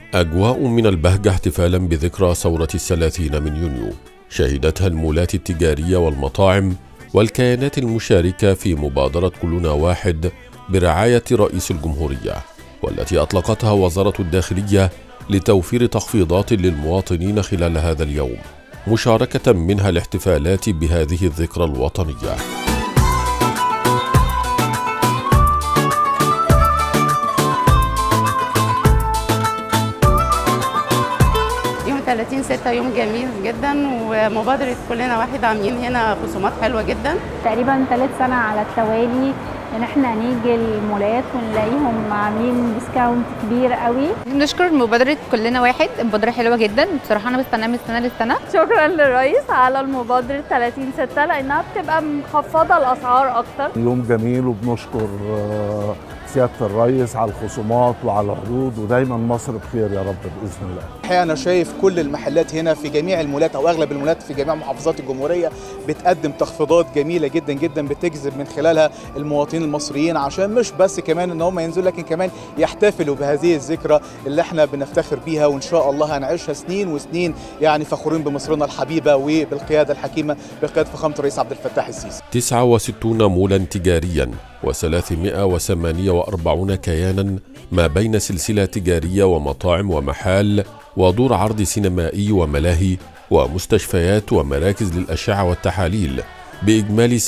أجواء من البهجة احتفالا بذكرى ثورة الثلاثين من يونيو شهدتها المولات التجارية والمطاعم والكيانات المشاركة في مبادرة كلنا واحد برعاية رئيس الجمهورية والتي أطلقتها وزارة الداخلية لتوفير تخفيضات للمواطنين خلال هذا اليوم مشاركة منها الاحتفالات بهذه الذكرى الوطنية يوم 30 6 يوم جميل جدا ومبادرة كلنا واحد عاملين هنا خصومات حلوة جدا تقريبا ثالث سنة على التوالي ان احنا نيجي المولات ونلاقيهم عاملين ديسكاونت كبير قوي نشكر مبادرة كلنا واحد مبادرة حلوة جدا بصراحة أنا بستناها من سنة للسنة شكرا للرئيس على المبادرة 30 6 لانها بتبقى مخفضة الاسعار اكتر يوم جميل وبنشكر آه، سيادة الرئيس على الخصومات وعلى العروض ودايما مصر بخير يا رب بإذن الله الحقيقه انا شايف كل المحلات هنا في جميع المولات او اغلب المولات في جميع محافظات الجمهوريه بتقدم تخفيضات جميله جدا جدا بتجذب من خلالها المواطنين المصريين عشان مش بس كمان ان هم ينزلوا لكن كمان يحتفلوا بهذه الذكرى اللي احنا بنفتخر بيها وان شاء الله هنعيشها سنين وسنين يعني فخورين بمصرنا الحبيبه وبالقياده الحكيمه بقياده فخامه الرئيس عبد الفتاح السيسي 69 مولا تجاريا و348 كيانا ما بين سلسلة تجارية ومطاعم ومحال ودور عرض سينمائي وملاهي ومستشفيات ومراكز للأشعة والتحاليل بإجمالي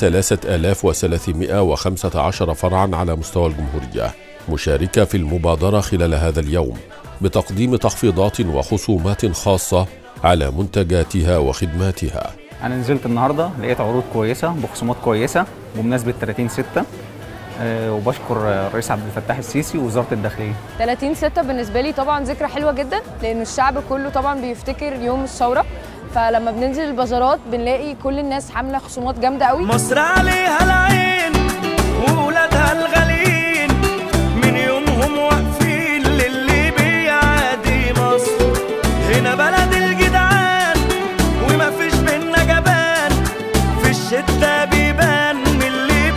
3315 فرعا على مستوى الجمهورية مشاركة في المبادرة خلال هذا اليوم بتقديم تخفيضات وخصومات خاصة على منتجاتها وخدماتها انا نزلت النهارده لقيت عروض كويسه بخصومات كويسه بمناسبه 30 6 آه، وبشكر الرئيس عبد الفتاح السيسي ووزاره الداخليه 30 6 بالنسبه لي طبعا ذكرى حلوه جدا لان الشعب كله طبعا بيفتكر يوم الثوره فلما بننزل البازارات بنلاقي كل الناس عامله خصومات جامده قوي مصر عليها العين وولادها الغاليين من يومهم واقفين للي بيعادي مصر هنا بلد الجدعان وما فيش منا جبان في الشتا بيبان من اللي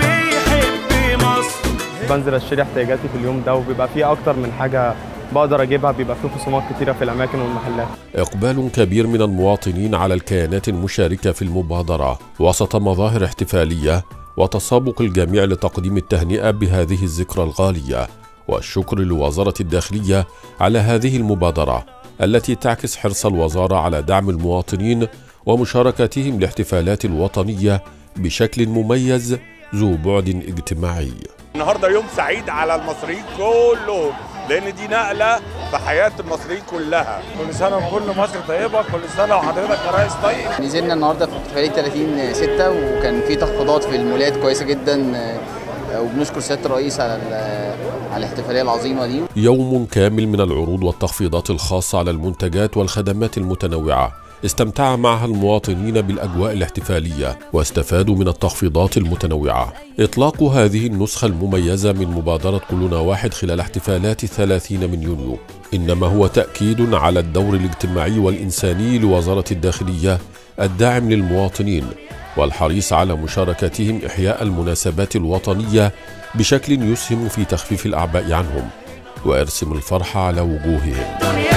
بيحب مصر بنزل اشتري احتياجاتي في اليوم ده وبيبقى فيه اكتر من حاجه بقدر اجيبها بيبقى فيه خصومات كتيره في الاماكن والمحلات إقبال كبير من المواطنين على الكيانات المشاركة في المبادرة وسط مظاهر احتفالية وتسابق الجميع لتقديم التهنئة بهذه الذكرى الغالية والشكر لوزارة الداخلية على هذه المبادرة التي تعكس حرص الوزارة على دعم المواطنين ومشاركتهم الاحتفالات الوطنية بشكل مميز ذو بعد اجتماعي النهارده يوم سعيد على المصريين كلهم لان دي نقله في حياه المصريين كلها كل سنه وكل مصر طيبه كل سنه وحضرتك يا ريس طيب نزلنا النهارده في احتفاليه 30 6 وكان في تخفيضات في المولات كويسه جدا آه، وبنشكر سياده الرئيس على ال- على الاحتفاليه العظيمه دي يوم كامل من العروض والتخفيضات الخاصة على المنتجات والخدمات المتنوعة استمتع معها المواطنين بالأجواء الاحتفالية واستفادوا من التخفيضات المتنوعة إطلاق هذه النسخة المميزة من مبادرة كلنا واحد خلال احتفالات الثلاثين من يونيو إنما هو تأكيد على الدور الاجتماعي والإنساني لوزارة الداخلية الداعم للمواطنين والحريص على مشاركتهم إحياء المناسبات الوطنية بشكل يسهم في تخفيف الأعباء عنهم ويرسم الفرح على وجوههم